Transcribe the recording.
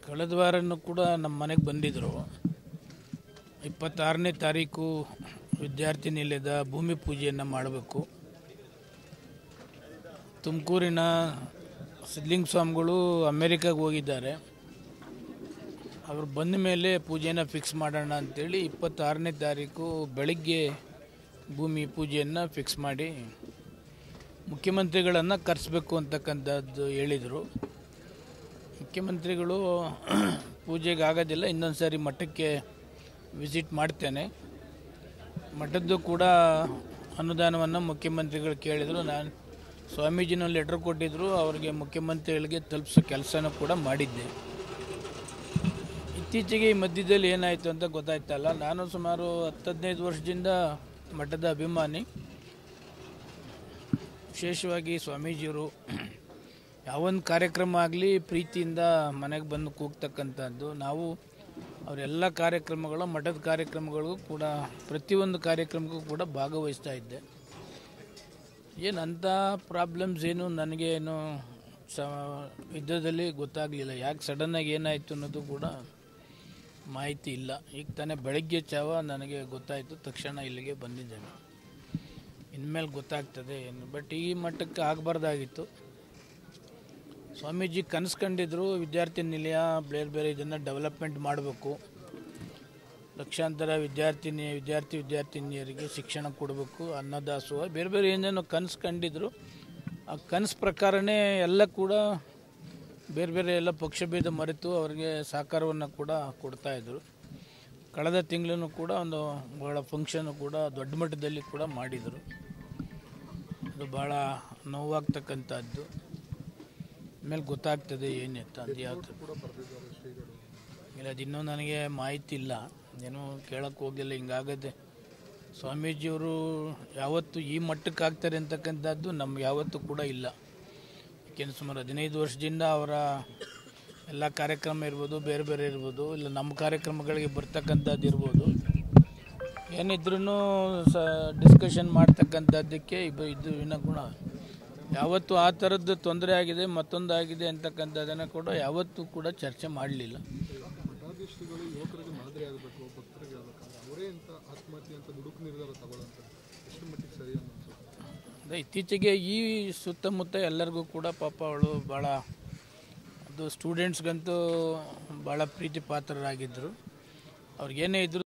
ಕಳೆದ ವಾರನೂ ಕೂಡ ನಮ್ಮ ಮನೆಗೆ ಬಂದಿದ್ದರು ಇಪ್ಪತ್ತಾರನೇ ತಾರೀಕು ವಿದ್ಯಾರ್ಥಿ ನಿಲಯದ ಭೂಮಿ ಪೂಜೆಯನ್ನು ಮಾಡಬೇಕು ತುಮಕೂರಿನ ಸಿದ್ಲಿಂಗ ಸ್ವಾಮಿಗಳು ಅಮೇರಿಕಾಗೆ ಹೋಗಿದ್ದಾರೆ ಅವರು ಬಂದ ಮೇಲೆ ಪೂಜೆನ ಫಿಕ್ಸ್ ಮಾಡೋಣ ಅಂತೇಳಿ ಇಪ್ಪತ್ತಾರನೇ ತಾರೀಕು ಬೆಳಗ್ಗೆ ಭೂಮಿ ಪೂಜೆಯನ್ನು ಫಿಕ್ಸ್ ಮಾಡಿ ಮುಖ್ಯಮಂತ್ರಿಗಳನ್ನು ಕರೆಸ್ಬೇಕು ಅಂತಕ್ಕಂಥದ್ದು ಹೇಳಿದರು ಮುಖ್ಯಮಂತ್ರಿಗಳು ಪೂಜೆಗೆ ಆಗೋದಿಲ್ಲ ಇನ್ನೊಂದು ಸಾರಿ ಮಠಕ್ಕೆ ವಿಸಿಟ್ ಮಾಡ್ತೇನೆ ಮಠದ್ದು ಕೂಡ ಅನುದಾನವನ್ನು ಮುಖ್ಯಮಂತ್ರಿಗಳು ಕೇಳಿದರು ನಾನು ಸ್ವಾಮೀಜಿನ ಲೆಟ್ರ್ ಕೊಟ್ಟಿದ್ದರು ಅವರಿಗೆ ಮುಖ್ಯಮಂತ್ರಿಗಳಿಗೆ ತಲುಪಿಸೋ ಕೆಲಸನೂ ಕೂಡ ಮಾಡಿದ್ದೆ ಇತ್ತೀಚೆಗೆ ಈ ಮಧ್ಯದಲ್ಲಿ ಏನಾಯಿತು ಅಂತ ಗೊತ್ತಾಯ್ತಲ್ಲ ನಾನು ಸುಮಾರು ಹತ್ತು ಹದಿನೈದು ವರ್ಷದಿಂದ ಮಠದ ಅಭಿಮಾನಿ ವಿಶೇಷವಾಗಿ ಸ್ವಾಮೀಜಿಯವರು ಯಾವೊಂದು ಕಾರ್ಯಕ್ರಮ ಆಗಲಿ ಪ್ರೀತಿಯಿಂದ ಮನೆಗೆ ಬಂದು ಕೂಗ್ತಕ್ಕಂಥದ್ದು ನಾವು ಅವರೆಲ್ಲ ಕಾರ್ಯಕ್ರಮಗಳು ಮಠದ ಕಾರ್ಯಕ್ರಮಗಳಿಗೂ ಕೂಡ ಪ್ರತಿಯೊಂದು ಕಾರ್ಯಕ್ರಮಕ್ಕೂ ಕೂಡ ಭಾಗವಹಿಸ್ತಾ ಇದ್ದೆ ಏನು ಅಂಥ ಪ್ರಾಬ್ಲಮ್ಸ್ ಏನು ನನಗೆ ಏನು ಸ ಯುದ್ಧದಲ್ಲಿ ಗೊತ್ತಾಗಲಿಲ್ಲ ಯಾಕೆ ಸಡನ್ನಾಗಿ ಏನಾಯಿತು ಅನ್ನೋದು ಕೂಡ ಮಾಹಿತಿ ಇಲ್ಲ ಈಗ ತಾನೇ ಬೆಳಗ್ಗೆ ಚಾವ ನನಗೆ ಗೊತ್ತಾಯಿತು ತಕ್ಷಣ ಇಲ್ಲಿಗೆ ಬಂದಿದ್ದೇನೆ ಇನ್ಮೇಲೆ ಗೊತ್ತಾಗ್ತದೆ ಏನು ಬಟ್ ಈ ಮಟ್ಟಕ್ಕೆ ಆಗಬಾರ್ದಾಗಿತ್ತು ಸ್ವಾಮೀಜಿ ಕನಸು ಕಂಡಿದ್ರು ವಿದ್ಯಾರ್ಥಿ ನಿಲಯ ಬೇರೆ ಬೇರೆ ಇದನ್ನು ಡೆವಲಪ್ಮೆಂಟ್ ಮಾಡಬೇಕು ಲಕ್ಷಾಂತರ ವಿದ್ಯಾರ್ಥಿನಿ ವಿದ್ಯಾರ್ಥಿ ವಿದ್ಯಾರ್ಥಿನಿಯರಿಗೆ ಶಿಕ್ಷಣ ಕೊಡಬೇಕು ಅನ್ನದಾಸೋಹ ಬೇರೆ ಬೇರೆ ಏನೇನೋ ಕನಸು ಕಂಡಿದ್ರು ಆ ಕನಸು ಪ್ರಕಾರನೇ ಎಲ್ಲ ಕೂಡ ಬೇರೆ ಬೇರೆ ಎಲ್ಲ ಪಕ್ಷಭೇದ ಮರೆತು ಅವರಿಗೆ ಸಹಕಾರವನ್ನು ಕೂಡ ಕೊಡ್ತಾಯಿದ್ರು ಕಳೆದ ತಿಂಗಳೂ ಕೂಡ ಒಂದು ಭಾಳ ಫಂಕ್ಷನು ಕೂಡ ದೊಡ್ಡ ಮಟ್ಟದಲ್ಲಿ ಕೂಡ ಮಾಡಿದರು ಅದು ಭಾಳ ನೋವಾಗ್ತಕ್ಕಂಥದ್ದು ಆಮೇಲೆ ಗೊತ್ತಾಗ್ತದೆ ಏನಿತ್ತು ಅದು ಯಾವ ಇಲ್ಲ ಅದು ಇನ್ನೂ ನನಗೆ ಮಾಹಿತಿ ಇಲ್ಲ ಏನೂ ಕೇಳಕ್ಕೆ ಹೋಗಿಲ್ಲ ಹಿಂಗಾಗದೆ ಸ್ವಾಮೀಜಿಯವರು ಯಾವತ್ತು ಈ ಮಟ್ಟಕ್ಕೆ ಆಗ್ತಾರೆ ಅಂತಕ್ಕಂಥದ್ದು ನಮ್ಗೆ ಯಾವತ್ತೂ ಕೂಡ ಇಲ್ಲ ಯಾಕೆಂದ್ರೆ ಸುಮಾರು ಹದಿನೈದು ವರ್ಷದಿಂದ ಅವರ ಎಲ್ಲ ಕಾರ್ಯಕ್ರಮ ಇರ್ಬೋದು ಬೇರೆ ಬೇರೆ ಇರ್ಬೋದು ಇಲ್ಲ ನಮ್ಮ ಕಾರ್ಯಕ್ರಮಗಳಿಗೆ ಬರ್ತಕ್ಕಂಥದ್ದು ಇರ್ಬೋದು ಏನಿದ್ರೂ ಸ ಡಿಸ್ಕಷನ್ ಮಾಡ್ತಕ್ಕಂಥದ್ದಕ್ಕೆ ಇಬ್ಬ ಇದು ವಿನ ಗುಣ ಯಾವತ್ತೂ ಆ ಥರದ್ದು ತೊಂದರೆ ಆಗಿದೆ ಮತ್ತೊಂದು ಆಗಿದೆ ಅಂತಕ್ಕಂಥದ್ದನ್ನು ಕೂಡ ಯಾವತ್ತೂ ಕೂಡ ಚರ್ಚೆ ಮಾಡಲಿಲ್ಲ ಮಠಾಧೀಶರುಗಳು ಯುವಕರಿಗೆ ಮಾದರಿ ಆಗಬೇಕು ಭಕ್ತರಿಗೆ ಆಗಬೇಕಂದ್ರೆ ಅವರೇ ಅಂತ ಆತ್ಮಹತ್ಯೆ ಅಂತ ದುಡುಕು ನಿರ್ಧಾರ ತಗೊಳ್ಳೋಂಥದ್ದು ಎಷ್ಟು ಮಟ್ಟಿಗೆ ಸರಿ ಅನ್ನೋದು ಅದೇ ಇತ್ತೀಚೆಗೆ ಈ ಸುತ್ತಮುತ್ತ ಎಲ್ಲರಿಗೂ ಕೂಡ ಪಾಪ ಅವಳು ಭಾಳ ಅದು ಸ್ಟೂಡೆಂಟ್ಸ್ಗಂತೂ ಭಾಳ ಪ್ರೀತಿ ಪಾತ್ರರಾಗಿದ್ದರು ಅವ್ರಿಗೇನೇ ಇದ್ರು